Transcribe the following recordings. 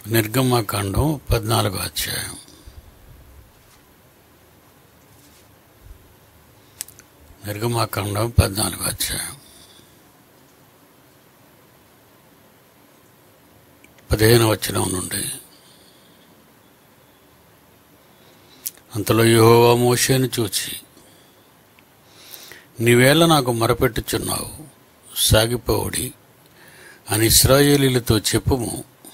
నిర్గమాకాండం పద్నాలుగో అధ్యాయం నిర్గమాకాండం పద్నాలుగో అధ్యాయం పదిహేను వచనం నుండి అంతలో యెహోవా మోషేను చూచి నీవేళ నాకు మొరపెట్టుచున్నావు సాగిపోవుడి అని ఇస్రాయేలీలతో చెప్పుము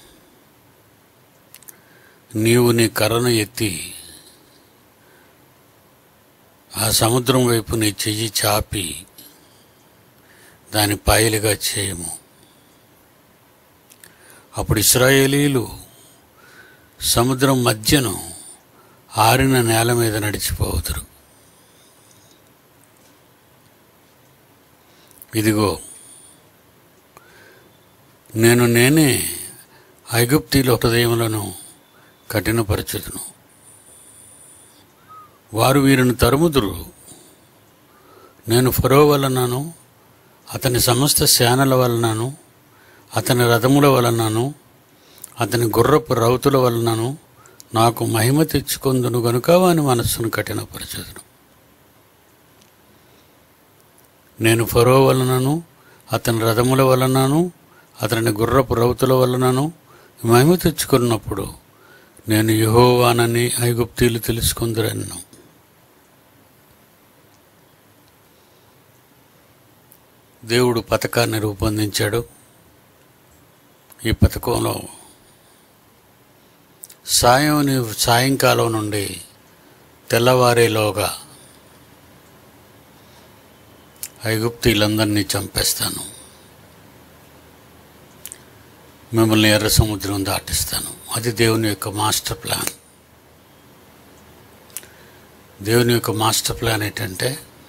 నీవు నీ కర్రను ఎత్తి ఆ సముద్రం వైపు నీ చెయ్యి చాపి దాని పాయలుగా చేయము అప్పుడు ఇస్రాయేలీలు సముద్రం మధ్యను ఆరిన నేల మీద నడిచిపోవుదురు ఇదిగో నేను నేనే ఐగుప్తీల హృదయములను కఠినపరచుదును వారు వీరిని తరుముదురు నేను ఫరో వలనను అతని సమస్త సేనల వలనను అతని రథముల వలనను అతని గుర్రపు రౌతుల వలనను నాకు మహిమ తెచ్చుకొందును గనుక వాని మనస్సును కఠినపరచదును నేను ఫరో వలనను అతని రథముల వలనను అతని గుర్రపు రౌతుల వలనను మహిమ తెచ్చుకున్నప్పుడు నేను యహోవానని ఐగుప్తీలు తెలుసుకుందరన్ను దేవుడు పథకాన్ని రూపొందించాడు ఈ పథకంలో సాయం సాయంకాలం నుండి తెల్లవారేలోగా ఐగుప్తీలందరినీ చంపేస్తాను మిమ్మల్ని ఎర్ర సముద్రం దాటిస్తాను అది దేవుని యొక్క మాస్టర్ ప్లాన్ దేవుని యొక్క మాస్టర్ ప్లాన్ ఏంటంటే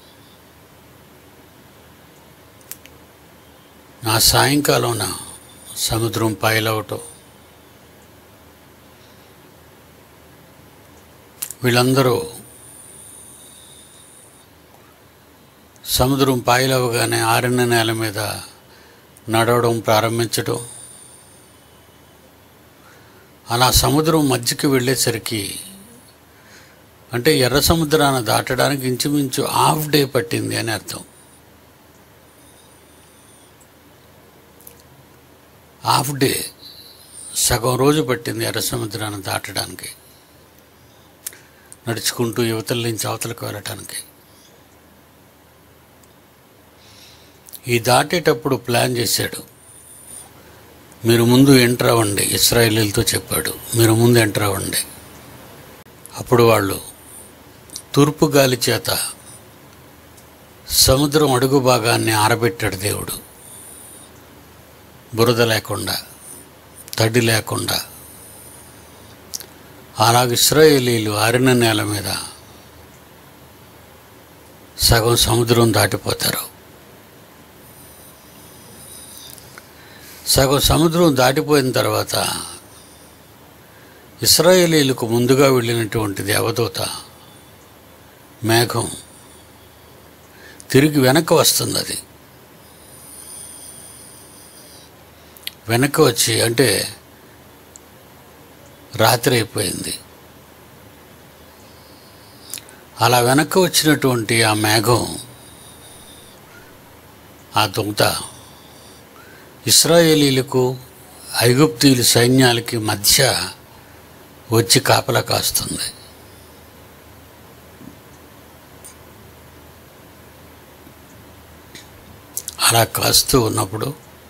నా సాయంకాలం సముద్రం పాయలవటం వీళ్ళందరూ సముద్రం పాయలవగానే ఆరిన నేల మీద నడవడం ప్రారంభించడం అలా సముద్రం మధ్యకి వెళ్ళేసరికి అంటే ఎర్ర సముద్రాన్ని దాటడానికి ఇంచుమించు హాఫ్ డే పట్టింది అని అర్థం హాఫ్ డే సగం రోజు పట్టింది ఎర్ర సముద్రాన్ని దాటడానికి నడుచుకుంటూ యువతల నుంచి అవతలకు వెళ్ళటానికి ఈ దాటేటప్పుడు ప్లాన్ చేశాడు మీరు ముందు ఎంటర్ అవ్వండి ఇస్రాయేలీలతో చెప్పాడు మీరు ముందు ఎంటర్ అవ్వండి అప్పుడు వాళ్ళు తూర్పు గాలి చేత సముద్రం అడుగు భాగాన్ని ఆరబెట్టాడు దేవుడు బురద లేకుండా తడి లేకుండా అలాగే ఇస్రాయేలీలు ఆరిన నేల మీద సగం సముద్రం దాటిపోతారు సగం సముద్రం దాటిపోయిన తర్వాత ఇస్రాయేలీలకు ముందుగా వెళ్ళినటువంటి దేవదూత మేఘం తిరిగి వెనక్కి వస్తుంది అది వెనక్కి వచ్చి అంటే రాత్రి అయిపోయింది అలా వెనక్కి వచ్చినటువంటి ఆ మేఘం ఆ దొంగ ఇస్రాయేలీలకు ఐగుప్తీయుల సైన్యాలకి మధ్య వచ్చి కాపలా కాస్తుంది అలా కాస్తూ ఉన్నప్పుడు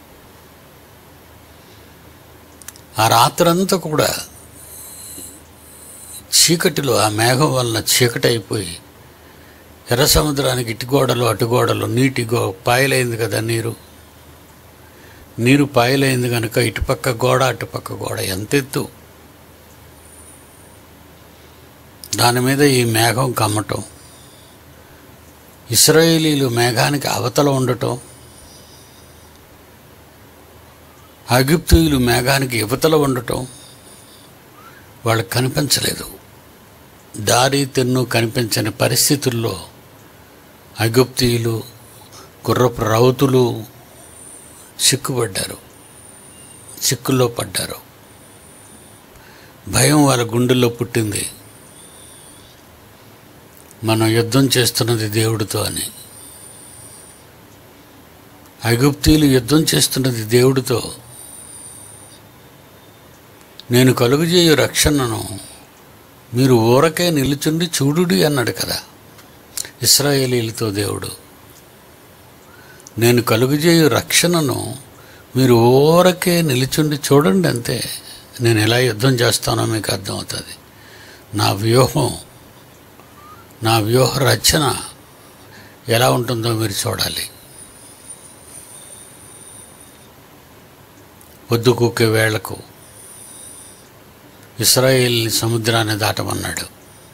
ఆ రాత్రంతా కూడా చీకటిలో ఆ మేఘం వలన చీకటి అయిపోయి ఎర్ర సముద్రానికి ఇటు గోడలు అటు గోడలు నీటి గో పాయలైంది కదా నీరు నీరు పాయలైంది కనుక ఇటుపక్క గోడ అటుపక్క గోడ ఎంత ఎత్తు దాని మీద ఈ మేఘం కమ్మటం ఇస్రాయేలీలు మేఘానికి అవతల ఉండటం అగిప్తుయులు మేఘానికి యువతల ఉండటం వాళ్ళకి కనిపించలేదు దారి తెన్ను కనిపించని పరిస్థితుల్లో అగుప్తీయులు గుర్రపు రౌతులు చిక్కుపడ్డారు చిక్కుల్లో పడ్డారు భయం వాళ్ళ గుండెల్లో పుట్టింది మనం యుద్ధం చేస్తున్నది దేవుడితో అని ఐగుప్తీలు యుద్ధం చేస్తున్నది దేవుడితో నేను కలుగుజేయు రక్షణను మీరు ఊరకే నిలుచుండి చూడుడి అన్నాడు కదా ఇస్రాయేలీలతో దేవుడు నేను కలుగుజేయు రక్షణను మీరు ఊరకే నిలుచుండి చూడండి అంతే నేను ఎలా యుద్ధం చేస్తానో మీకు అర్థమవుతుంది నా వ్యూహం నా వ్యూహ రచన ఎలా ఉంటుందో మీరు చూడాలి పొద్దుకూకే వేళకు ఇస్రాయేల్ని సముద్రాన్ని దాటమన్నాడు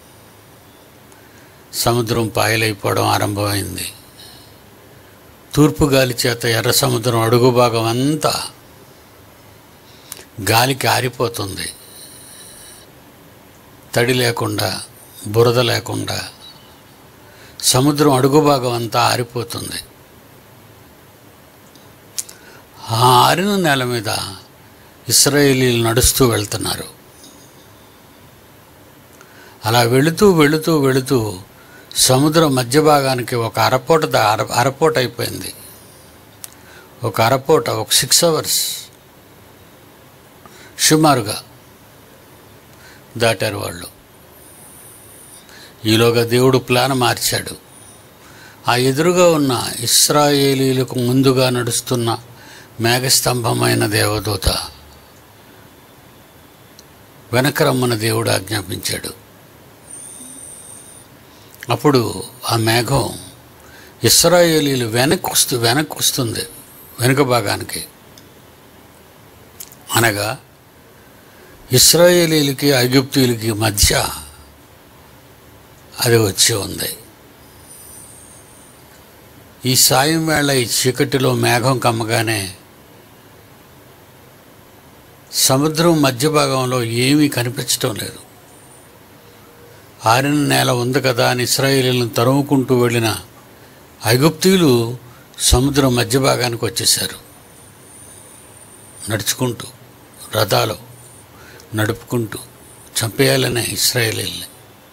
సముద్రం పాయలైపోవడం ఆరంభమైంది తూర్పు గాలి చేత ఎర్ర సముద్రం అడుగు భాగం అంతా గాలికి ఆరిపోతుంది తడి లేకుండా బురద లేకుండా సముద్రం అడుగు భాగం అంతా ఆరిపోతుంది ఆ ఆరిన నేల మీద ఇస్రాయేలీలు నడుస్తూ వెళ్తున్నారు అలా వెళుతూ వెళుతూ వెళుతూ సముద్రం మధ్య భాగానికి ఒక అరపోట దా- అర అరపోట అయిపోయింది ఒక అరపోట ఒక సిక్స్ అవర్స్ సుమారుగా దాటారు వాళ్ళు ఈలోగా దేవుడు ప్లాన్ మార్చాడు ఆ ఎదురుగా ఉన్న ఇస్రాయేలీలకు ముందుగా నడుస్తున్న మేఘస్తంభమైన దేవదూత వెనక రమ్మన దేవుడు ఆజ్ఞాపించాడు అప్పుడు ఆ మేఘం ఇస్రాయేలీలు వెనక్కి వస్తూ వెనక్కి వస్తుంది వెనుక భాగానికి అనగా ఇస్రాయేలీలకి ఐగుప్తీయులకి మధ్య అది వచ్చి ఉంది ఈ సాయం వేళ ఈ చీకటిలో మేఘం కమ్మగానే సముద్రం మధ్య భాగంలో ఏమీ కనిపించటం లేదు ఆరిన నేల ఉంది కదా అని ఇస్రాయేలీలను తరుముకుంటూ వెళ్ళిన ఐగుప్తీయులు సముద్రం మధ్య భాగానికి వచ్చేసారు నడుచుకుంటూ రథాలు నడుపుకుంటూ చంపేయాలనే ఇస్రాయేలీల్ని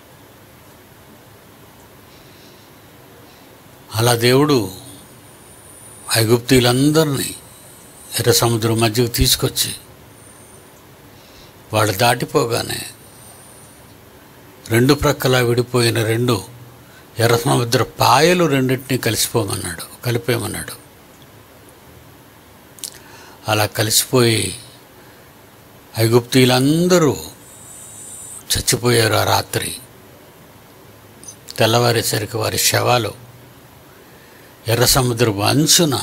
అలా దేవుడు ఐగుప్తీయులందరినీ ఎర్ర సముద్రం మధ్యకు తీసుకొచ్చి వాళ్ళు దాటిపోగానే రెండు ప్రక్కల విడిపోయిన రెండు ఎర్ర సముద్ర పాయలు రెండింటినీ కలిసిపోమన్నాడు కలిపేయమన్నాడు అలా కలిసిపోయి ఐగుప్తీయులందరూ చచ్చిపోయారు ఆ రాత్రి తెల్లవారేసరికి వారి శవాలు ఎర్ర సముద్రపు అంచున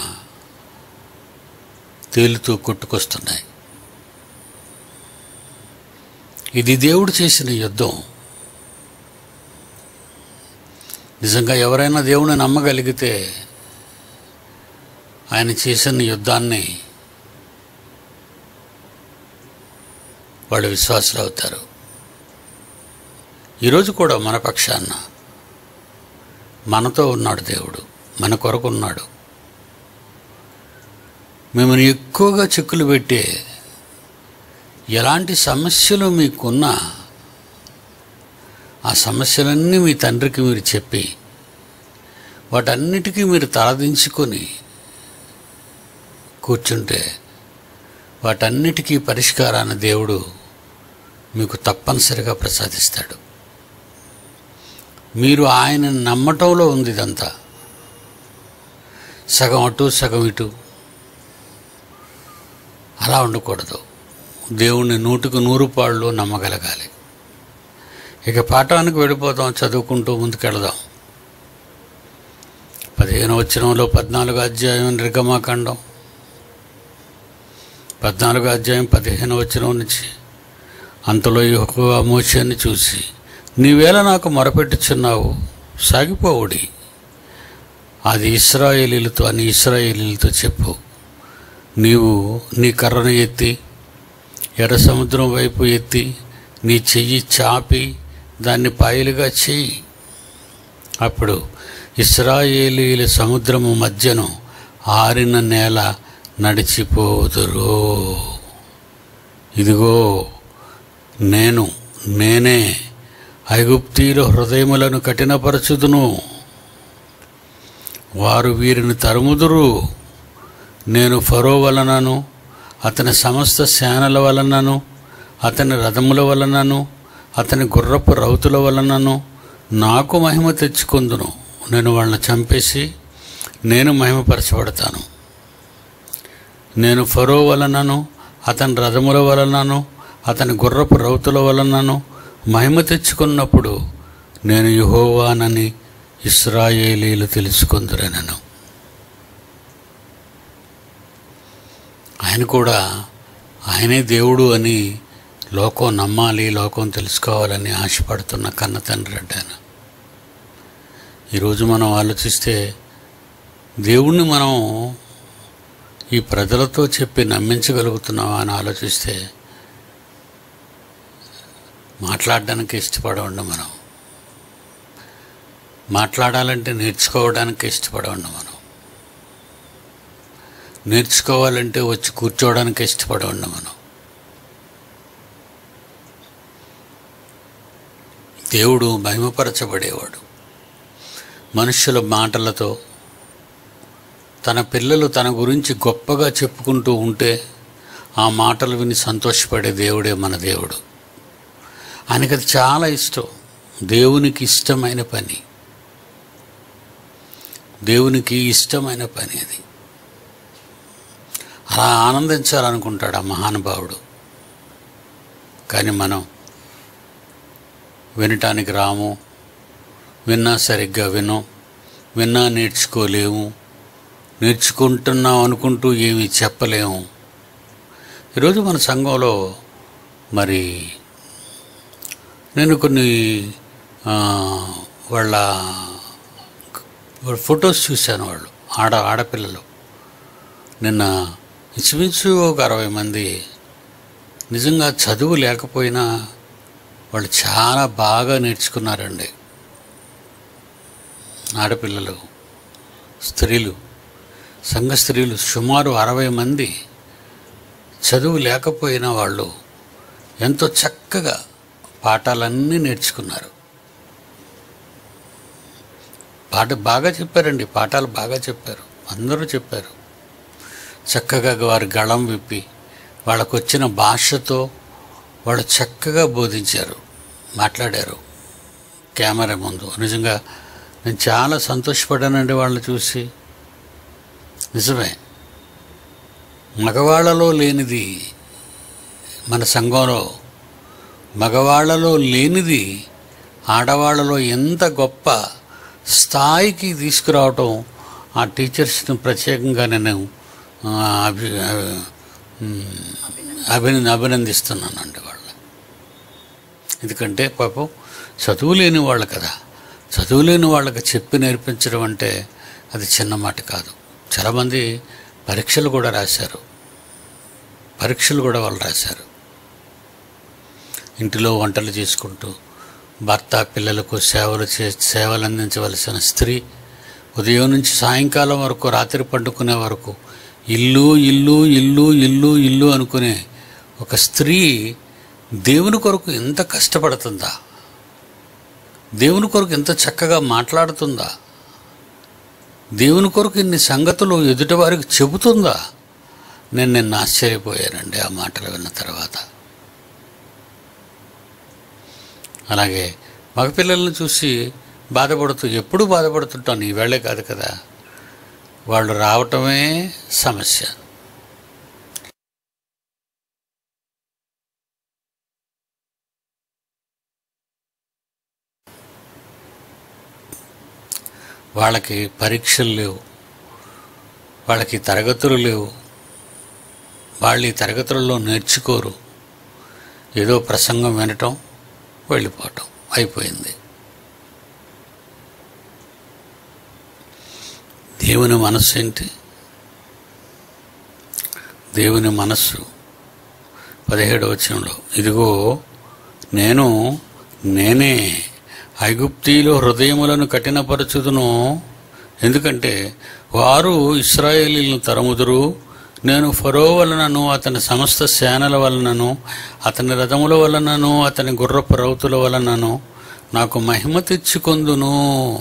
తేలుతూ కొట్టుకొస్తున్నాయి ఇది దేవుడు చేసిన యుద్ధం నిజంగా ఎవరైనా దేవుని నమ్మగలిగితే ఆయన చేసిన యుద్ధాన్ని వాళ్ళు విశ్వాసులు అవుతారు ఈరోజు కూడా మన పక్షాన మనతో ఉన్నాడు దేవుడు మన కొరకు ఉన్నాడు మిమ్మల్ని ఎక్కువగా చిక్కులు పెట్టే ఎలాంటి సమస్యలు మీకున్నా ఆ సమస్యలన్నీ మీ తండ్రికి మీరు చెప్పి వాటన్నిటికీ మీరు తలదించుకొని కూర్చుంటే వాటన్నిటికీ పరిష్కారాన్ని దేవుడు మీకు తప్పనిసరిగా ప్రసాదిస్తాడు మీరు ఆయన నమ్మటంలో ఉంది ఇదంతా సగం అటు సగం ఇటు అలా ఉండకూడదు దేవుణ్ణి నూటికి నూరు పాళ్ళు నమ్మగలగాలి ఇక పాఠానికి వెళ్ళిపోతాం చదువుకుంటూ ముందుకెళదాం పదిహేను వచనంలో పద్నాలుగు అధ్యాయం నిర్గమాకాండం పద్నాలుగు అధ్యాయం పదిహేను వచనం నుంచి అంతలో యెహోవా మోషేని చూసి నీవేళ నాకు మొరపెట్టుచున్నావు సాగిపోవుడి అది ఇస్రాయేలీలతో అని ఇస్రాయేలీలతో చెప్పు నీవు నీ కర్రను ఎత్తి ఎర్ర సముద్రం వైపు ఎత్తి నీ చెయ్యి చాపి దాన్ని పాయలుగా చెయ్యి అప్పుడు ఇస్రాయేలీల సముద్రము మధ్యను ఆరిన నేల నడిచిపోదురు ఇదిగో నేను నేనే ఐగుప్తీల హృదయములను కఠినపరచుదును వారు వీరిని తరుముదురు నేను ఫరో వలనను అతని సమస్త సేనల వలనను అతని రథముల వలనను అతని గుర్రపు రౌతుల వలనను నాకు మహిమ తెచ్చుకుందును నేను వాళ్ళని చంపేసి నేను మహిమపరచబడతాను నేను ఫరో వలనను అతని రథముల వలనను అతని గుర్రపు రౌతుల వలనను మహిమ తెచ్చుకున్నప్పుడు నేను యహోవానని ఇస్రాయేలీలు తెలుసుకుందరనను ఆయన కూడా ఆయనే దేవుడు అని లోకం నమ్మాలి లోకం తెలుసుకోవాలని ఆశపడుతున్న కన్న తండ్రి అంటాను ఈరోజు మనం ఆలోచిస్తే దేవుణ్ణి మనం ఈ ప్రజలతో చెప్పి నమ్మించగలుగుతున్నావా అని ఆలోచిస్తే మాట్లాడడానికి ఇష్టపడవండి మనం మాట్లాడాలంటే నేర్చుకోవడానికి ఇష్టపడవండి మనం నేర్చుకోవాలంటే వచ్చి కూర్చోవడానికి ఇష్టపడవండి మనం దేవుడు మహిమపరచబడేవాడు మనుష్యుల మాటలతో తన పిల్లలు తన గురించి గొప్పగా చెప్పుకుంటూ ఉంటే ఆ మాటలు విని సంతోషపడే దేవుడే మన దేవుడు ఆయనకి అది చాలా ఇష్టం దేవునికి ఇష్టమైన పని దేవునికి ఇష్టమైన పని అది అలా ఆనందించాలనుకుంటాడు ఆ మహానుభావుడు కానీ మనం వినటానికి రాము విన్నా సరిగ్గా వినం విన్నా నేర్చుకోలేము నేర్చుకుంటున్నాం అనుకుంటూ ఏమీ చెప్పలేము ఈరోజు మన సంఘంలో మరి నేను కొన్ని ఆ, వాళ్ళ ఫొటోస్ చూశాను వాళ్ళు ఆడ ఆడపిల్లలు నిన్న ఇంచుమించు ఒక అరవై మంది నిజంగా చదువు లేకపోయినా వాళ్ళు చాలా బాగా నేర్చుకున్నారండి ఆడపిల్లలు స్త్రీలు సంఘ స్త్రీలు సుమారు అరవై మంది చదువు లేకపోయినా వాళ్ళు ఎంతో చక్కగా పాఠాలన్నీ నేర్చుకున్నారు పాట బాగా చెప్పారండి పాఠాలు బాగా చెప్పారు అందరూ చెప్పారు చక్కగా వారి గళం విప్పి వాళ్ళకు వచ్చిన భాషతో వాళ్ళు చక్కగా బోధించారు మాట్లాడారు కెమెరా ముందు నిజంగా నేను చాలా సంతోషపడ్డానండి వాళ్ళని చూసి నిజమే మగవాళ్ళలో లేనిది మన సంఘంలో మగవాళ్ళలో లేనిది ఆడవాళ్ళలో ఎంత గొప్ప స్థాయికి తీసుకురావటం ఆ టీచర్స్ని ప్రత్యేకంగా నేను ఆ, అభి అభినంద అభినందిస్తున్నానండి వాళ్ళ ఎందుకంటే పాపం చదువు లేని వాళ్ళు కదా చదువు లేని వాళ్ళకి చెప్పి నేర్పించడం అంటే అది చిన్న మాట కాదు చాలామంది పరీక్షలు కూడా రాశారు పరీక్షలు కూడా వాళ్ళు రాశారు ఇంటిలో వంటలు చేసుకుంటూ భర్త పిల్లలకు సేవలు చే సేవలు అందించవలసిన స్త్రీ ఉదయం నుంచి సాయంకాలం వరకు రాత్రి పండుకునే వరకు ఇల్లు ఇల్లు ఇల్లు ఇల్లు ఇల్లు అనుకునే ఒక స్త్రీ దేవుని కొరకు ఎంత కష్టపడుతుందా దేవుని కొరకు ఎంత చక్కగా మాట్లాడుతుందా దేవుని కొరకు ఇన్ని సంగతులు ఎదుటివారికి చెబుతుందా నేను నిన్న ఆశ్చర్యపోయానండి ఆ మాటలు విన్న తర్వాత అలాగే మగపిల్లలను చూసి బాధపడుతూ ఎప్పుడూ బాధపడుతుంటాను ఈవేళే కాదు కదా వాళ్ళు రావటమే సమస్య వాళ్ళకి పరీక్షలు లేవు వాళ్ళకి తరగతులు లేవు వాళ్ళు ఈ తరగతులలో నేర్చుకోరు ఏదో ప్రసంగం వినటం వెళ్ళిపోవటం అయిపోయింది దేవుని మనస్సు ఏంటి దేవుని మనస్సు పదిహేడు వచనంలో ఇదిగో నేను నేనే ఐగుప్తీలో హృదయములను కఠినపరచుదును ఎందుకంటే వారు ఇస్రాయేలీలను తరముదురు నేను ఫరో వలనను అతని సమస్త సేనల వలనను అతని రథముల వలనను అతని గుర్రపు రౌతుల వలనను నాకు మహిమ తెచ్చుకొందును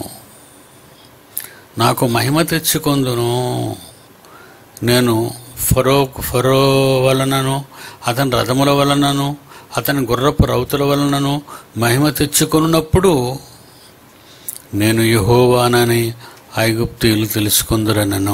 నాకు మహిమ తెచ్చుకొందును నేను ఫరో ఫరో వలనను అతని రథముల వలనను అతని గుర్రపు రౌతుల వలనను మహిమ తెచ్చుకున్నప్పుడు నేను యహోవానని ఐగుప్తీయులు తెలుసుకుందరనను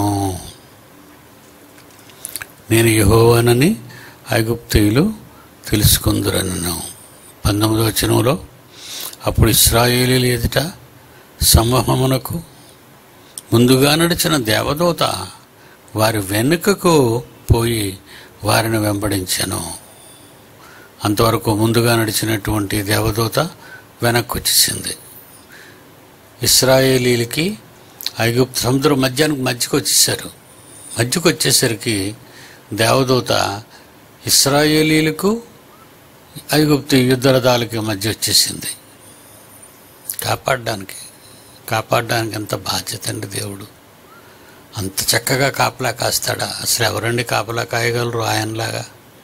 నేను యహోవానని ఐగుప్తీయులు తెలుసుకుందరనను పంతొమ్మిదో వచనంలో అప్పుడు ఇస్రాయేలీలు ఎదుట సమూహమునకు ముందుగా నడిచిన దేవదూత వారి వెనుకకు పోయి వారిని వెంబడించెను అంతవరకు ముందుగా నడిచినటువంటి దేవదూత వెనక్కి వచ్చేసింది ఇస్రాయేలీలకి ఐగుప్తు సముద్రం మధ్యానికి మధ్యకు వచ్చేసారు మధ్యకు వచ్చేసరికి దేవదూత ఇస్రాయేలీలకు ఐగుప్తు యుద్ధ రథాలకి మధ్య వచ్చేసింది కాపాడడానికి కాపాడడానికి ఎంత బాధ్యత అండి దేవుడు అంత చక్కగా కాపలా కాస్తాడా అసలు ఎవరండి కాపలా కాయగలరు ఆయనలాగా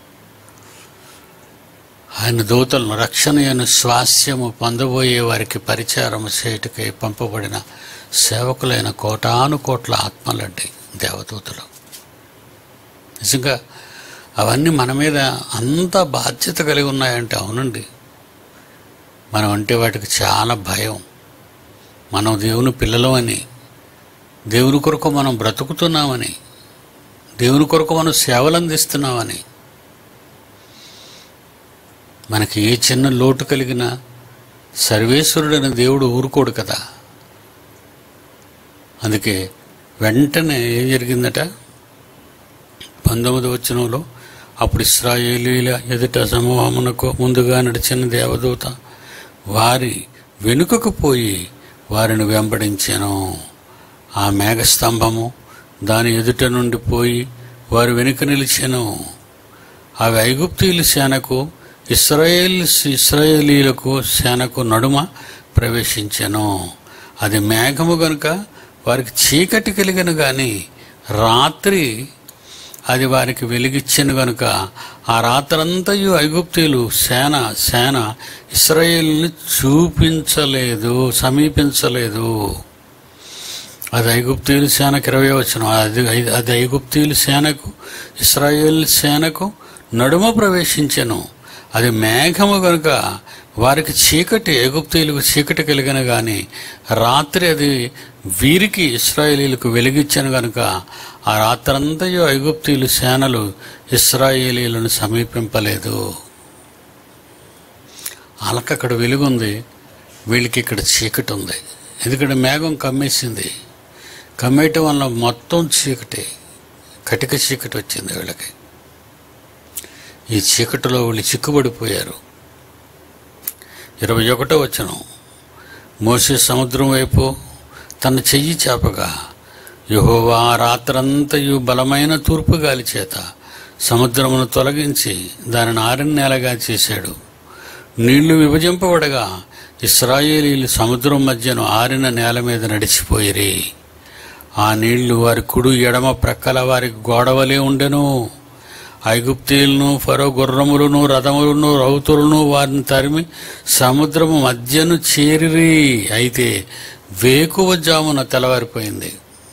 ఆయన దూతలను రక్షణయను స్వాస్యము పొందబోయే వారికి పరిచారము చేయుటకై పంపబడిన సేవకులైన కోటాను కోట్ల ఆత్మలండి దేవదూతలు నిజంగా అవన్నీ మన మీద అంత బాధ్యత కలిగి ఉన్నాయంటే అవునండి మనం అంటే వాటికి చాలా భయం మనం దేవుని పిల్లలమని దేవుని కొరకు మనం బ్రతుకుతున్నామని దేవుని కొరకు మనం సేవలు అందిస్తున్నామని మనకి ఏ చిన్న లోటు కలిగినా సర్వేశ్వరుడైన దేవుడు ఊరుకోడు కదా అందుకే వెంటనే ఏం జరిగిందట పంతొమ్మిది వచనంలో అప్పుడు ఇస్రాయేలీల ఎదుట సమూహమునకు ముందుగా నడిచిన దేవదూత వారి వెనుకకు పోయి వారిని వెంబడించాను ఆ మేఘస్తంభము దాని ఎదుట నుండి పోయి వారి వెనుక నిలిచాను అవి ఐగుప్తీయుల సేనకు ఇస్రాయేల్ ఇస్రాయేలీలకు సేనకు నడుమ ప్రవేశించెను అది మేఘము గనుక వారికి చీకటి కలిగిన గాని రాత్రి అది వారికి వెలిగిచ్చెను గనుక ఆ రాత్రంతయు ఐగుప్తీయులు సేన సేన ఇస్రాయేల్ని చూపించలేదు సమీపించలేదు అది ఐగుప్తీయుల సేనకు ఇరవై వచ్చిన అది అది ఐగుప్తీయుల సేనకు ఇస్రాయేల్ సేనకు నడుమ ప్రవేశించెను అది మేఘము కనుక వారికి చీకటి ఐగుప్తీయులకు చీకటి కలిగిన గాని రాత్రి అది వీరికి ఇస్రాయేలీలకు వెలిగించను గనుక ఆ రాత్రంతయు ఐగుప్తీయులు సేనలు ఇస్రాయేలీలను సమీపింపలేదు వాళ్ళకి అక్కడ వెలుగుంది వీళ్ళకి ఇక్కడ చీకటి ఉంది ఎందుకంటే మేఘం కమ్మేసింది కమ్మేయటం వల్ల మొత్తం చీకటి కటిక చీకటి వచ్చింది వీళ్ళకి ఈ చీకటిలో వీళ్ళు చిక్కుబడిపోయారు ఇరవై ఒకటో వచనం మోసే సముద్రం వైపు తన చెయ్యి చాపగా యహోవా ఆ రాత్రంతయు బలమైన తూర్పు గాలి చేత సముద్రమును తొలగించి దానిని ఆరిన నేలగా చేశాడు నీళ్లు విభజింపబడగా ఇస్రాయేలీలు సముద్రం మధ్యను ఆరిన నేల మీద నడిచిపోయిరి ఆ నీళ్లు వారి కుడు ఎడమ ప్రక్కల వారికి గోడవలే ఉండెను ఐగుప్తీయులను ఫరో గుర్రములను రథములను రౌతులను వారిని తరిమి సముద్రము మధ్యను చేరిరి అయితే వేకువ జామున తెల్లవారిపోయింది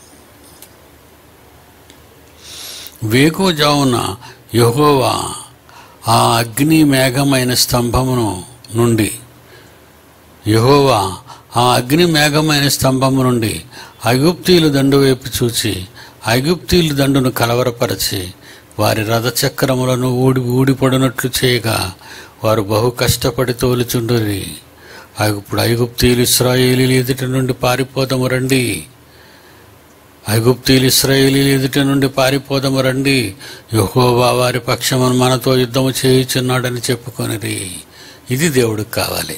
వేకువ జామున యెహోవా ఆ అగ్ని మేఘమైన స్తంభమును నుండి యెహోవా ఆ అగ్ని మేఘమైన స్తంభము నుండి ఐగుప్తీయుల దండు వైపు చూచి ఐగుప్తీయుల దండును కలవరపరచి వారి రథచక్రములను ఊడి ఊడిపడినట్లు చేయగా వారు బహు కష్టపడి తోలుచుండురి ఇప్పుడు ఐగుప్తీయులు ఇస్రాయేలీలు ఎదుటి నుండి పారిపోదము రండి ఐగుప్తీయులు ఇస్రాయేలీలు ఎదుటి నుండి పారిపోదము రండి యెహోవా వారి పక్షమును మనతో యుద్ధము చేయుచున్నాడని చెప్పుకొనిరి ఇది దేవుడికి కావాలి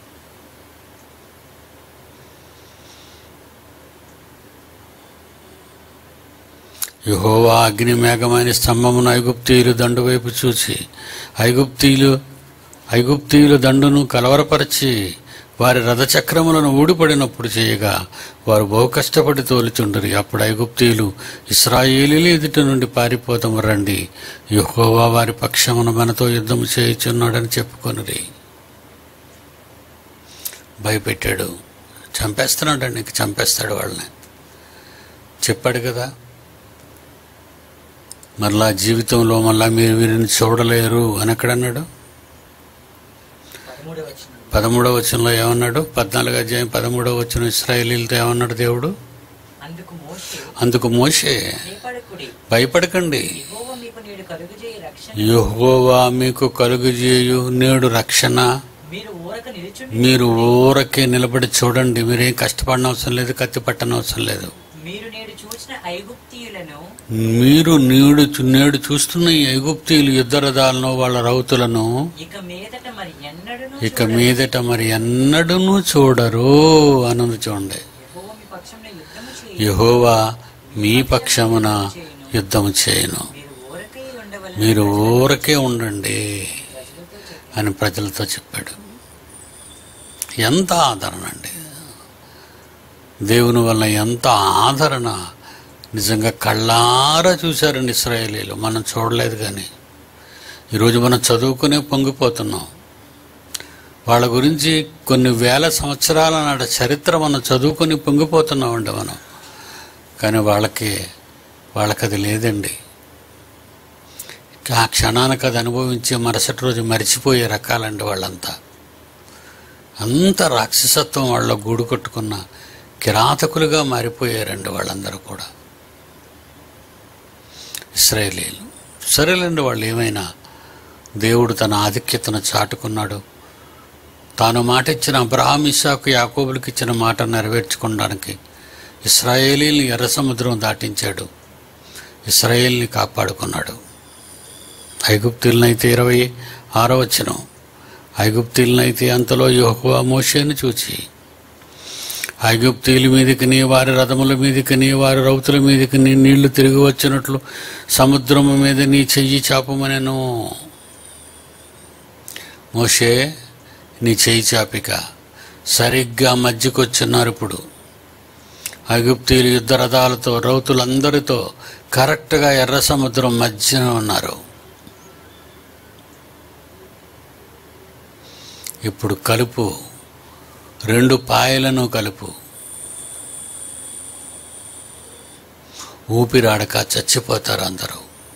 యహోవా అగ్ని మేఘమైన స్తంభమును ఐగుప్తీయులు దండు వైపు చూచి ఐగుప్తీయులు ఐగుప్తీయుల దండును కలవరపరిచి వారి రథచక్రములను ఊడిపడినప్పుడు చేయగా వారు బహు కష్టపడి తోలుచుండరు అప్పుడు ఐగుప్తీయులు ఇస్రాయేలీల ఎదుట నుండి పారిపోతాము రండి యెహోవా వారి పక్షమున మనతో యుద్ధము చేయుచున్నాడని చెప్పుకొనిరి భయపెట్టాడు చంపేస్తున్నాడండి ఇంక చంపేస్తాడు వాళ్ళని చెప్పాడు కదా మరలా జీవితంలో మళ్ళా మీరు వీరిని చూడలేరు అని ఎక్కడన్నాడు పదమూడవ వచనం పదమూడవ వచనంలో ఏమన్నాడు పద్నాలుగు అధ్యాయం పదమూడవ వచనం ఇస్రాయేలీలతో ఏమన్నాడు దేవుడు అందుకు మోషే అందుకు మోషే భయపడకుడి భయపడకండి యెహోవా మీకు నేడు కలుగుజేయ రక్షణ యెహోవా మీకు కలుగుజేయు నేడు రక్షణ మీరు ఊరక నిలుచుండి మీరు ఊరకే నిలబడి చూడండి మీరేం కష్టపడిన అవసరం లేదు కత్తి పట్టనవసరం అవసరం లేదు మీరు నేడు చూసిన ఐగుప్తీయులను మీరు నేడు నేడు చూస్తున్న ఈ ఐగుప్తీయులు యుద్ధ రథాలను వాళ్ళ రౌతులను ఇక మీదట మరి ఎన్నడూ ఇక మీదట మరి ఎన్నడూనూ చూడరు అన్నది చూడండి యెహోవా మీ పక్షంలో యుద్ధము చేయి యెహోవా మీ పక్షమున యుద్ధము చేయను మీరు ఊరకై ఉండవలన మీరు ఊరకే ఉండండి ప్రజలతో చెప్పి అని ప్రజలతో చెప్పాడు ఎంత ఆదరణ అండి దేవుని వల్ల ఎంత ఆదరణ నిజంగా కళ్ళారా చూశారండి ఇస్రాయేలీలు మనం చూడలేదు కానీ ఈరోజు మనం చదువుకునే పొంగిపోతున్నాం వాళ్ళ గురించి కొన్ని వేల సంవత్సరాల నాటి చరిత్ర మనం చదువుకొని పొంగిపోతున్నామండి మనం కానీ వాళ్ళకి వాళ్ళకి అది లేదండి ఆ క్షణానికి అది అనుభవించి మరుసటి రోజు మరిచిపోయే రకాలండి వాళ్ళంతా అంత రాక్షసత్వం వాళ్ళ గూడు కట్టుకున్న కిరాతకులుగా మారిపోయారండి వాళ్ళందరూ కూడా ఇస్రాయేలీలు సరేలేండి వాళ్ళు ఏమైనా దేవుడు తన ఆధిక్యతను చాటుకున్నాడు తాను మాట ఇచ్చిన అబ్రహాం ఇషాకు యాకోబులకు ఇచ్చిన మాట నెరవేర్చుకోవడానికి ఇస్రాయేలీని ఎర్ర సముద్రం దాటించాడు ఇస్రాయేల్ని కాపాడుకున్నాడు ఐగుప్తులనైతే ఇరవై ఆరో వచనం ఐగుప్తులనైతే అంతలో యెహోవా మోషేను చూచి ఐగుప్తీయుల మీదకిని వారి రథముల మీదకిని వారి రౌతుల మీదకిని నీళ్లు తిరిగి వచ్చినట్లు సముద్రము మీద నీ చెయ్యి చాపమనెను మోషే నీ చెయ్యి చాపిక సరిగ్గా మధ్యకొచ్చున్నారు ఇప్పుడు ఐగుప్తీయులు యుద్ధ రథాలతో రౌతులందరితో కరెక్ట్గా ఎర్ర సముద్రం మధ్యన ఉన్నారు ఇప్పుడు కలుపు రెండు పాయలను కలుపు ఊపిరాడక చచ్చిపోతారు అందరూ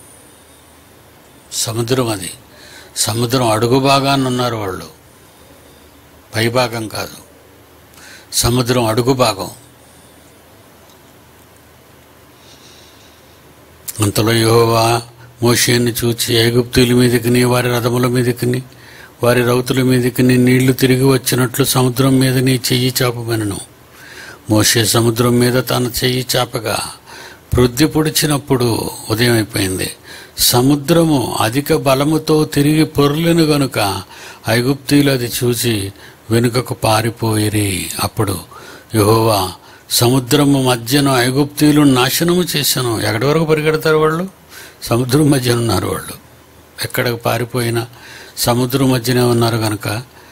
సముద్రం అది సముద్రం అడుగు భాగాన్ని ఉన్నారు వాళ్ళు పైభాగం కాదు సముద్రం అడుగు భాగం అంతలో యెహోవా మోషేని చూచి ఐగుప్తుల మీదకిని వారి రథముల మీదకిని వారి రౌతుల మీదకిని నీళ్లు తిరిగి వచ్చినట్లు సముద్రం మీద నీ చెయ్యి చాపమనను మోషే సముద్రం మీద తన చెయ్యి చాపగా వృద్ధి పొడిచినప్పుడు ఉదయం అయిపోయింది సముద్రము అధిక బలముతో తిరిగి పొర్లిను గనుక ఐగుప్తీయులు అది చూసి వెనుకకు పారిపోయిరి అప్పుడు యెహోవా సముద్రము మధ్యన ఐగుప్తీయులు నాశనము చేశాను ఎక్కడి వరకు పరిగెడతారు వాళ్ళు సముద్రం మధ్యన ఉన్నారు వాళ్ళు ఎక్కడికి పారిపోయినా సముద్రం మధ్యనే ఉన్నారు కనుక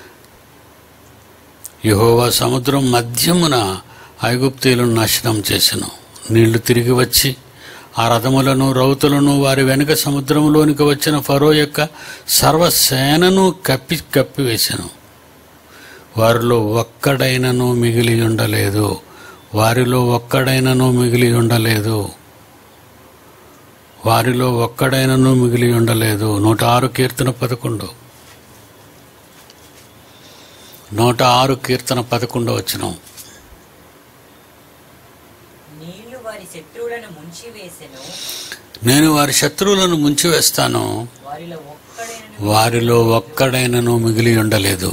యెహోవా సముద్రం మధ్యమున ఐగుప్తీయులను నాశనం చేసెను నీళ్లు తిరిగి వచ్చి ఆ రథములను రౌతులను వారి వెనుక సముద్రంలోనికి వచ్చిన ఫరో యొక్క సర్వసేనను కప్పి కప్పివేశాను వారిలో ఒక్కడైనను మిగిలి ఉండలేదు వారిలో ఒక్కడైనను మిగిలి ఉండలేదు వారిలో ఒక్కడైనను మిగిలి ఉండలేదు నూట ఆరు కీర్తన పదకొండు నూట ఆరు కీర్తన పదకొండు వచ్చినాం నీళ్లు వారి శత్రువులను ముంచివేసెను నేను వారి శత్రువులను ముంచివేస్తాను వారిలో ఒక్కడైన వారిలో ఒక్కడైనను మిగిలి ఉండలేదు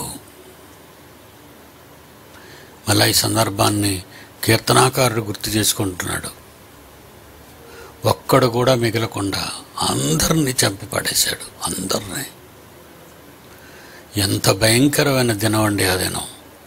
మళ్ళా ఈ సందర్భాన్ని కీర్తనాకారుడు గుర్తు చేసుకుంటున్నాడు ఒక్కడు కూడా మిగలకుండా అందరినీ చంపి పడేశాడు అందరినీ ఎంత భయంకరమైన దినం అండి ఆ దినం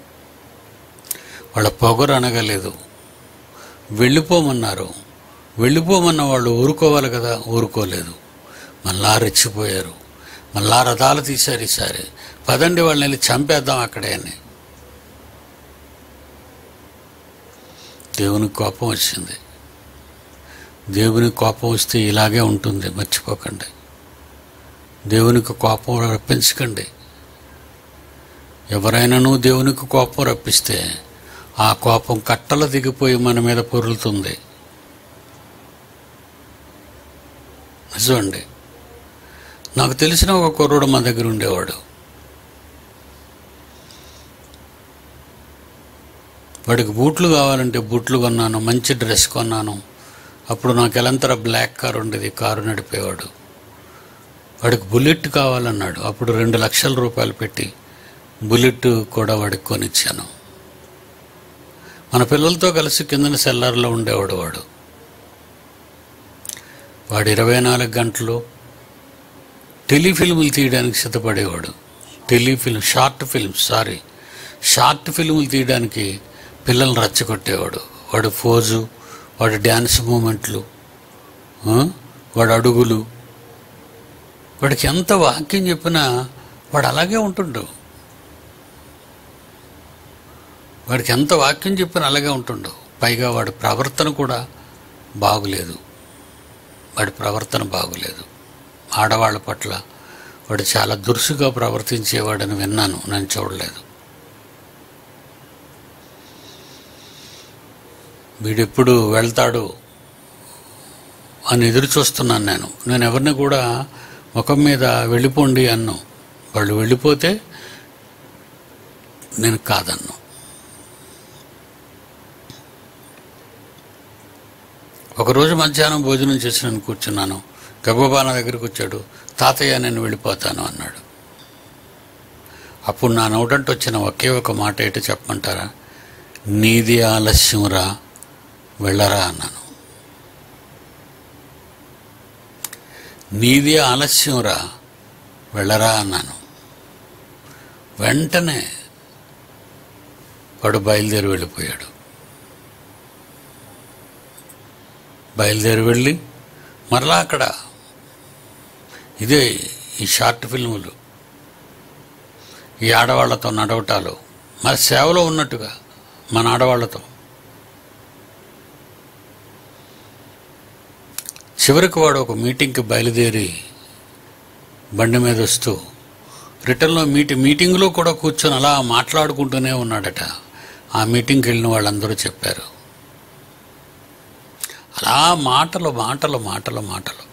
వాళ్ళ పొగరు అనగలేదు వెళ్ళిపోమన్నారు వెళ్ళిపోమన్న వాళ్ళు ఊరుకోవాలి కదా ఊరుకోలేదు మళ్ళా రెచ్చిపోయారు మళ్ళా రథాలు తీశారు ఈసారి పదండి వాళ్ళని వెళ్ళి చంపేద్దాం అక్కడే అని దేవుని కోపం వచ్చింది దేవుని కోపం వస్తే ఇలాగే ఉంటుంది మర్చిపోకండి దేవునికి కోపం రప్పించకండి ఎవరైనాను దేవునికి కోపం రప్పిస్తే ఆ కోపం కట్టలు దిగిపోయి మన మీద పొరులుతుంది నిజమండి నాకు తెలిసిన ఒక కుర్రుడు మా దగ్గర ఉండేవాడు వాడికి బూట్లు కావాలంటే బూట్లు కొన్నాను మంచి డ్రెస్ కొన్నాను అప్పుడు నాకు ఎలంతర బ్లాక్ కారు ఉండేది కారు నడిపేవాడు వాడికి బుల్లెట్ కావాలన్నాడు అప్పుడు రెండు లక్షల రూపాయలు పెట్టి బుల్లెట్ కూడా వాడికి కొనిచ్చాను మన పిల్లలతో కలిసి కిందన సెల్లార్లో ఉండేవాడు వాడు వాడు ఇరవై నాలుగు గంటలు టెలిఫిల్ములు తీయడానికి సిద్ధపడేవాడు telefilm short film sorry short ఫిల్ములు తీయడానికి పిల్లల్ని రచ్చగొట్టేవాడు వాడు ఫోజు వాడి డ్యాన్స్ మూమెంట్లు ఆ, వాడి అడుగులు వాడికి ఎంత వాక్యం చెప్పినా వాడు అలాగే ఉంటుండు వాడికి ఎంత వాక్యం చెప్పినా అలాగే ఉంటుండు పైగా వాడి ప్రవర్తన కూడా బాగులేదు వాడి ప్రవర్తన బాగులేదు ఆడవాళ్ళ పట్ల వాడు చాలా దురుసుగా ప్రవర్తించేవాడని విన్నాను నేను చూడలేదు వీడెప్పుడు వెళ్తాడు అని ఎదురు చూస్తున్నాను నేను నేను ఎవరిని కూడా ముఖం మీద వెళ్ళిపోండి అన్ను వాళ్ళు వెళ్ళిపోతే నేను కాదన్ను ఒకరోజు మధ్యాహ్నం భోజనం చేసి నేను కూర్చున్నాను గబ్బబా నా దగ్గరికి వచ్చాడు తాతయ్య నేను వెళ్ళిపోతాను అన్నాడు అప్పుడు నా నోటంటే వచ్చిన ఒకే ఒక మాట ఏంటో చెప్పమంటారా నీది ఆలస్యంరా వెళ్ళరా అన్నాను నీది ఆలస్యంరా వెళ్ళరా అన్నాను వెంటనే వాడు బయలుదేరి వెళ్ళిపోయాడు బయలుదేరి వెళ్ళి మరలా అక్కడ ఇదే ఈ షార్ట్ ఫిల్ములు ఈ ఆడవాళ్లతో నడవటాలు మరి సేవలో ఉన్నట్టుగా మన ఆడవాళ్లతో చివరికి వాడు ఒక మీటింగ్కి బయలుదేరి బండి మీద వస్తూ రిటర్న్లో మీటి మీటింగ్లో కూడా కూర్చొని అలా మాట్లాడుకుంటూనే ఉన్నాడట ఆ మీటింగ్కి వెళ్ళిన వాళ్ళందరూ చెప్పారు అలా మాటలు మాటలు మాటలు మాటలు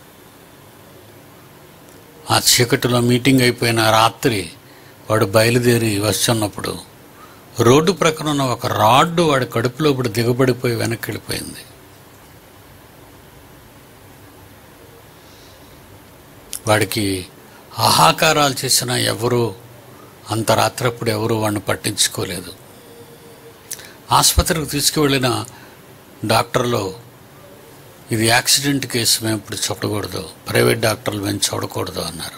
ఆ చీకటిలో మీటింగ్ అయిపోయిన రాత్రి వాడు బయలుదేరి వస్తున్నప్పుడు రోడ్డు ప్రక్కన ఉన్న ఒక రాడ్డు వాడి కడుపులో ఇప్పుడు దిగబడిపోయి వెనక్కి వెళ్ళిపోయింది వాడికి ఆహాకారాలు చేసిన ఎవరు అంత రాత్రప్పుడు ఎవరు వాడిని పట్టించుకోలేదు ఆసుపత్రికి తీసుకువెళ్ళిన డాక్టర్లు ఇది యాక్సిడెంట్ కేసు మేము ఇప్పుడు చూడకూడదు ప్రైవేట్ డాక్టర్లు మేము చూడకూడదు అన్నారు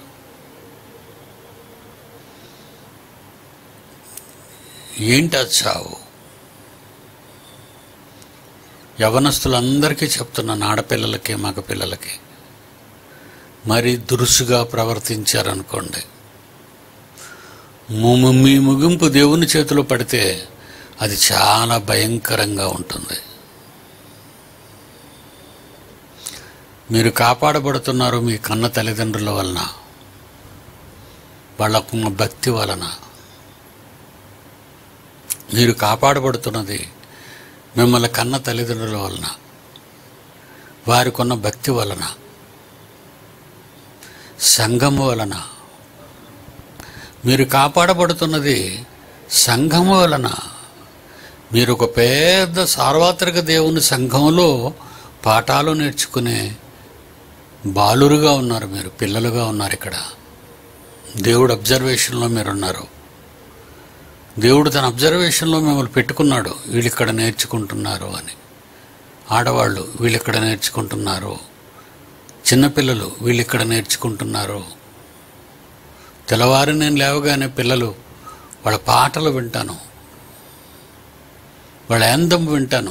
ఏంటి అది చావు యవనస్తులందరికీ చెప్తున్నాను ఆడపిల్లలకి మగ పిల్లలకి మరి దురుసుగా ప్రవర్తించారనుకోండి ము- మీ ముగింపు దేవుని చేతిలో పడితే అది చాలా భయంకరంగా ఉంటుంది మీరు కాపాడబడుతున్నారు మీ కన్న తల్లిదండ్రుల వలన వాళ్ళకున్న భక్తి వలన మీరు కాపాడబడుతున్నది మిమ్మల్ని కన్న తల్లిదండ్రుల వలన వారికున్న భక్తి వలన సంఘము వలన మీరు కాపాడబడుతున్నది సంఘము వలన మీరు ఒక పెద్ద సార్వత్రిక దేవుని సంఘంలో పాఠాలు నేర్చుకునే బాలురుగా ఉన్నారు మీరు పిల్లలుగా ఉన్నారు ఇక్కడ దేవుడు అబ్జర్వేషన్లో మీరు ఉన్నారు దేవుడు తన అబ్జర్వేషన్లో మిమ్మల్ని పెట్టుకున్నాడు వీళ్ళు ఇక్కడ నేర్చుకుంటున్నారు అని ఆడవాళ్ళు వీళ్ళు ఇక్కడ నేర్చుకుంటున్నారు చిన్నపిల్లలు వీళ్ళు ఇక్కడ నేర్చుకుంటున్నారు తెల్లవారి నేను లేవగానే పిల్లలు వాళ్ళ పాటలు వింటాను వాళ్ళ అందం వింటాను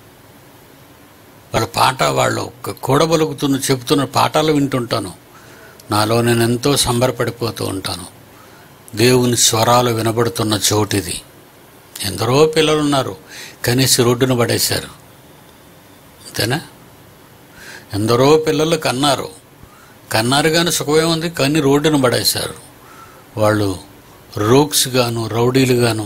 వాళ్ళ పాట వాళ్ళు ఒక కూడబలుకుతున్న చెబుతున్న పాఠాలు వింటుంటాను నాలో నేను ఎంతో సంబరపడిపోతూ ఉంటాను దేవుని స్వరాలు వినబడుతున్న చోటిది ఎందరో పిల్లలు ఉన్నారు కనేసి రోడ్డున పడేశారు అంతేనా ఎందరో పిల్లలు కన్నారు కన్నారు కానీ సుఖమే ఉంది కానీ రోడ్డున పడేశారు వాళ్ళు రోగ్స్ గాను రౌడీలు గాను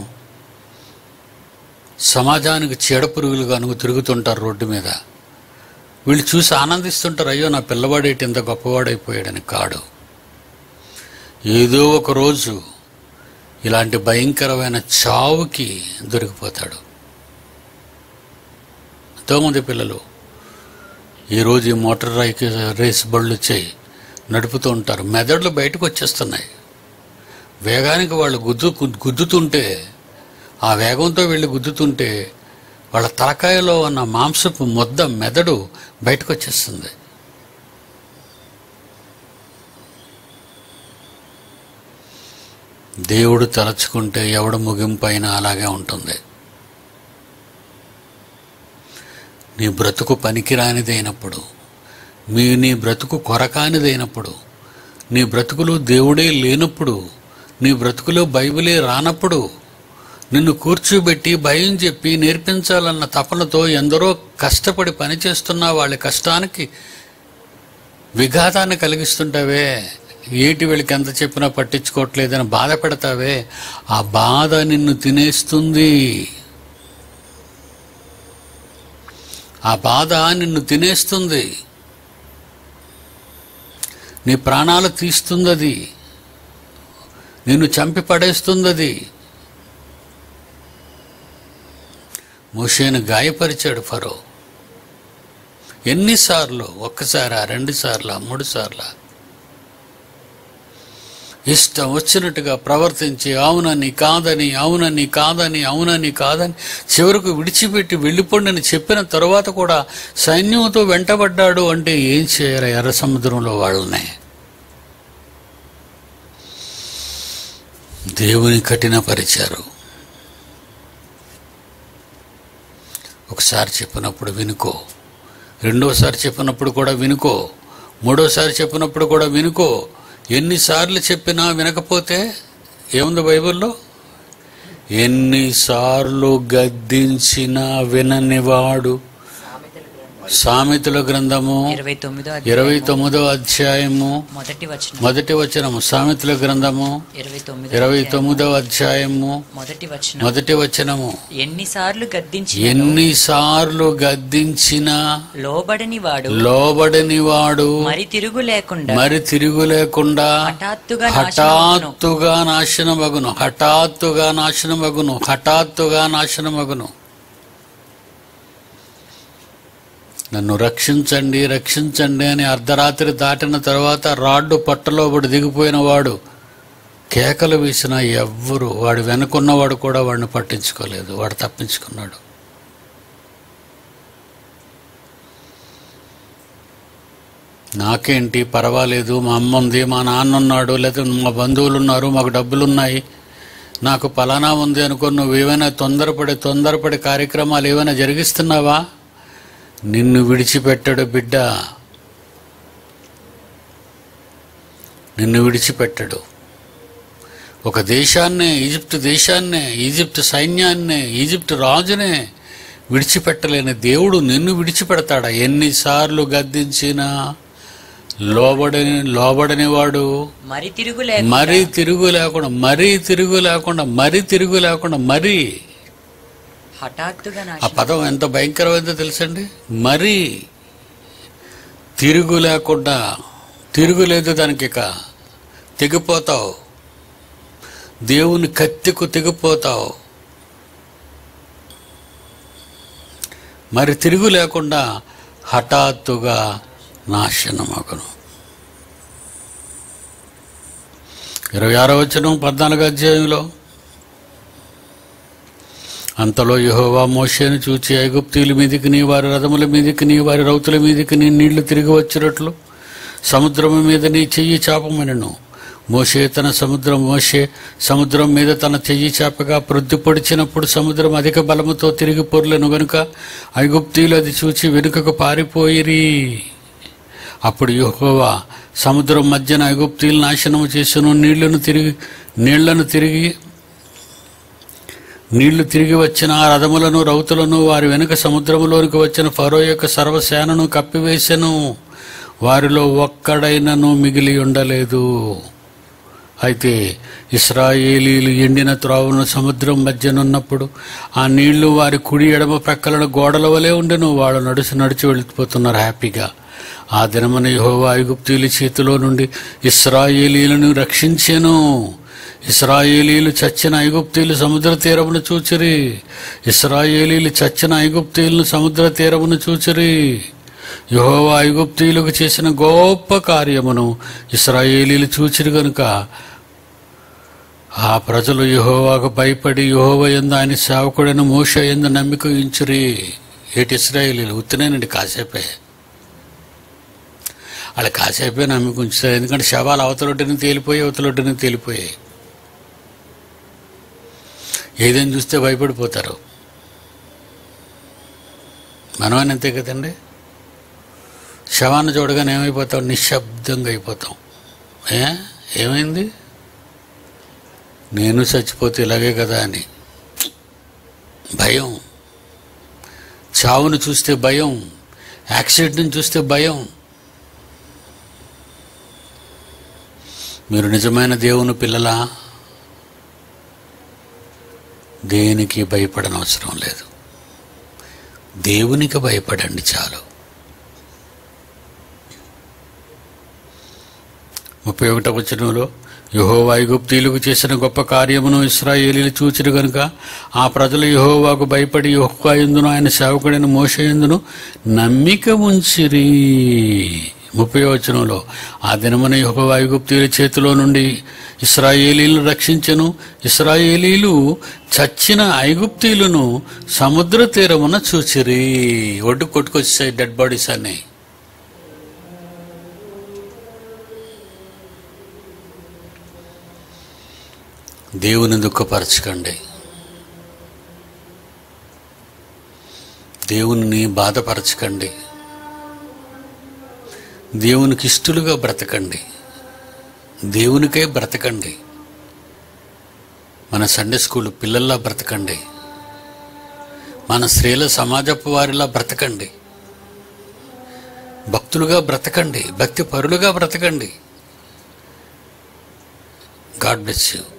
సమాజానికి చీడపురుగులుగాను తిరుగుతుంటారు రోడ్డు మీద వీళ్ళు చూసి ఆనందిస్తుంటారు అయ్యో నా పిల్లవాడేటి ఇంత గొప్పవాడైపోయాడని కాడు ఏదో ఒక రోజు ఇలాంటి భయంకరమైన చావుకి దొరికిపోతాడు ఎంతోమంది పిల్లలు ఈరోజు ఈ మోటార్ రైకి రేస్ బళ్ళు వచ్చాయి నడుపుతూ ఉంటారు మెదడులు బయటకు వచ్చేస్తున్నాయి వేగానికి వాళ్ళు గుద్దు గుద్దుతుంటే ఆ వేగంతో వెళ్ళి గుద్దుతుంటే వాళ్ళ తలకాయలో ఉన్న మాంసపు ముద్ద మెదడు బయటకు వచ్చేస్తుంది దేవుడు తలచుకుంటే ఎవడు ముగింపు అయినా అలాగే ఉంటుంది నీ బ్రతుకు పనికిరానిదైనప్పుడు మీ నీ బ్రతుకు కొరకానిదైనప్పుడు నీ బ్రతుకులో దేవుడే లేనప్పుడు నీ బ్రతుకులో బైబిలే రానప్పుడు నిన్ను కూర్చోబెట్టి భయం చెప్పి నేర్పించాలన్న తపనతో ఎందరో కష్టపడి పనిచేస్తున్న వాళ్ళ కష్టానికి విఘాతాన్ని కలిగిస్తుంటావే ఏటి వీళ్ళకి ఎంత చెప్పినా పట్టించుకోవట్లేదని బాధ పెడతావే ఆ బాధ నిన్ను తినేస్తుంది ఆ బాధ నిన్ను తినేస్తుంది నీ ప్రాణాలు తీస్తుంది అది నిన్ను చంపి పడేస్తుంది అది మోషేను గాయపరిచాడు ఫరో ఎన్నిసార్లు ఒక్కసారా రెండు సార్లా మూడు సార్లా ఇష్టం వచ్చినట్టుగా ప్రవర్తించి అవునని కాదని అవునని కాదని అవునని కాదని చివరకు విడిచిపెట్టి వెళ్ళిపోండి చెప్పిన తరువాత కూడా సైన్యంతో వెంటబడ్డాడు అంటే ఏం చేయాలి ఎర్ర సముద్రంలో వాళ్ళని దేవుని కఠినపరిచారు ఒకసారి చెప్పినప్పుడు వినుకో రెండోసారి చెప్పినప్పుడు కూడా వినుకో మూడోసారి చెప్పినప్పుడు కూడా వినుకో ఎన్నిసార్లు చెప్పినా వినకపోతే ఏముంది బైబిల్లో ఎన్నిసార్లు గద్దించినా విననివాడు సామెతల గ్రంథం సామెతల గ్రంథము ఇరవై తొమ్మిదో ఇరవై తొమ్మిదో అధ్యాయము మొదటి వచనం మొదటి వచనము సామెతల గ్రంథము ఇరవై తొమ్మిది ఇరవై తొమ్మిదవ అధ్యాయము మొదటి వచనం మొదటి వచనము ఎన్నిసార్లు గద్దించి ఎన్నిసార్లు గద్దించినా లోబడని వాడు లోబడని వాడు మరి తిరుగు లేకుండా మరి తిరుగు లేకుండా హఠాత్తుగా నాశనమగును. హఠాత్తుగా నాశనమగును హఠాత్తుగా నాశనమగును హఠాత్తుగా నాశనమగును నన్ను రక్షించండి రక్షించండి అని అర్ధరాత్రి దాటిన తర్వాత రాడ్డు పట్టలోబడి దిగిపోయిన వాడు కేకలు వేసిన ఎవ్వరు వాడు వెనుకున్నవాడు కూడా వాడిని పట్టించుకోలేదు వాడు తప్పించుకున్నాడు నాకేంటి పర్వాలేదు మా అమ్మ ఉంది మా నాన్న ఉన్నాడు లేకపోతే మా బంధువులు ఉన్నారు మాకు డబ్బులు ఉన్నాయి నాకు పలానా ఉంది అనుకో నువ్వు ఏమైనా తొందరపడి తొందరపడి కార్యక్రమాలు ఏమైనా జరిగిస్తున్నావా నిన్ను విడిచిపెట్టడు బిడ్డ నిన్ను విడిచిపెట్టడు ఒక దేశాన్నే ఈజిప్ట్ దేశాన్నే ఈజిప్ట్ సైన్యాన్నే ఈజిప్ట్ రాజునే విడిచిపెట్టలేని దేవుడు నిన్ను విడిచిపెడతాడా ఎన్నిసార్లు గద్దించినా లోబడని లోబడని వాడు మరి తిరుగు లేకుండా మరీ తిరుగు లేకుండా మరీ తిరుగు లేకుండా మరీ తిరుగు లేకుండా మరీ హఠాత్తుగా ఆ నాశనం పదం ఎంత భయంకరమైందో తెలుసండి మరీ తిరుగు లేకుండా తిరుగులేదు దానికి ఇక తెగిపోతావు దేవుని కత్తికు తెగిపోతావు మరి తిరుగు లేకుండా హఠాత్తుగా నాశనమగును ఇరవై ఆరో వచ్చిన పద్నాలుగు అధ్యాయంలో అంతలో యెహోవా మోషేను చూచి ఐగుప్తీయుల మీదికిని వారి రథముల మీదికిని వారి రౌతుల మీదికిని నీళ్లు తిరిగి వచ్చినట్లు సముద్రము మీద నీ చెయ్యి చాపమనను మోషే తన సముద్రం మోషే సముద్రం మీద తన చెయ్యి చాపగా ప్రొద్దు పొడిచినప్పుడు సముద్రం అధిక బలముతో తిరిగి పొర్లను గనుక ఐగుప్తీయులు అది చూచి వెనుకకు పారిపోయిరి అప్పుడు యెహోవా సముద్రం మధ్యన ఐగుప్తీయులు నాశనము చేసును నీళ్లను తిరిగి నీళ్లను తిరిగి నీళ్లు తిరిగి వచ్చిన ఆ రథములను రౌతులను వారి వెనుక సముద్రములోనికి వచ్చిన ఫరో యొక్క సర్వసేనను కప్పివేసెను వారిలో ఒక్కడైనను మిగిలి ఉండలేదు అయితే ఇస్రాయేలీలు ఎండిన త్రోవను సముద్రం మధ్యనున్నప్పుడు ఆ నీళ్లు వారి కుడి ఎడమ ప్రక్కలను గోడల వలె ఉండెను వాళ్ళు నడిచి నడిచి వెళ్ళిపోతున్నారు హ్యాపీగా ఆ దినమున యెహోవా ఐగుప్తీయుల చేతిలో నుండి ఇస్రాయేలీలను రక్షించెను ఇస్రాయేలీలు చచ్చిన ఐగుప్తీయులు సముద్ర తీరమును చూచిరి ఇస్రాయేలీలు చచ్చిన ఐగుప్తీయులను సముద్ర తీరమును చూచిరి యెహోవా ఐగుప్తీయులకు చేసిన గొప్ప కార్యమును ఇస్రాయేలీలు చూచిరి గనుక ఆ ప్రజలు యెహోవాకు భయపడి యెహోవ ఎందు ఆయన సేవకుడైన మోష ఎందు నమ్మిక ఉంచిరి ఏటి ఇస్రాయేలీలు ఉత్తినేనండి కాసేపే వాళ్ళు కాసేపే నమ్మిక ఉంచుతారు ఎందుకంటే శవాలు అవతలొడ్డిని తేలిపోయి అవతలొడ్డిని తేలిపోయాయి ఏదైనా చూస్తే భయపడిపోతారు మనమని అంతే కదండి శవాన్ని చూడగానే ఏమైపోతాం నిశ్శబ్దంగా అయిపోతాం ఏ ఏమైంది నేను చచ్చిపోతే ఇలాగే కదా అని భయం చావును చూస్తే భయం యాక్సిడెంట్ని చూస్తే భయం మీరు నిజమైన దేవుని పిల్లలా దేనికి భయపడనవసరం లేదు దేవునికి భయపడండి చాలు ముప్పై ఒకటో వచనంలో యహోవా ఐగుప్తీయులకు చేసిన గొప్ప కార్యమును ఇస్రాయేలీలు చూచిరు గనుక ఆ ప్రజలు యహోవాకు భయపడి యహోవా ఎందును ఆయన సేవకుడైన మోష ఎందును నమ్మిక ఉంచిరి ముప్పై వచనంలో ఆ దినమున యహోవా ఐగుప్తీయుల చేతిలో నుండి ఇస్రాయేలీలను రక్షించెను ఇస్రాయేలీలు చచ్చిన ఐగుప్తీయులను సముద్ర తీరమున చూచిరి ఒడ్డు కొట్టుకొచ్చేసాయి డెడ్ బాడీస్ అన్నీ దేవుని దుఃఖపరచకండి దేవుని బాధపరచకండి దేవునికి ఇష్టలుగా బ్రతకండి దేవునికే బ్రతకండి మన సండే స్కూల్ పిల్లల్లా బ్రతకండి మన స్త్రీల సమాజపు వారిలా బ్రతకండి భక్తులుగా బ్రతకండి భక్తి పరులుగా బ్రతకండి గాడ్ బ్లెస్ యూ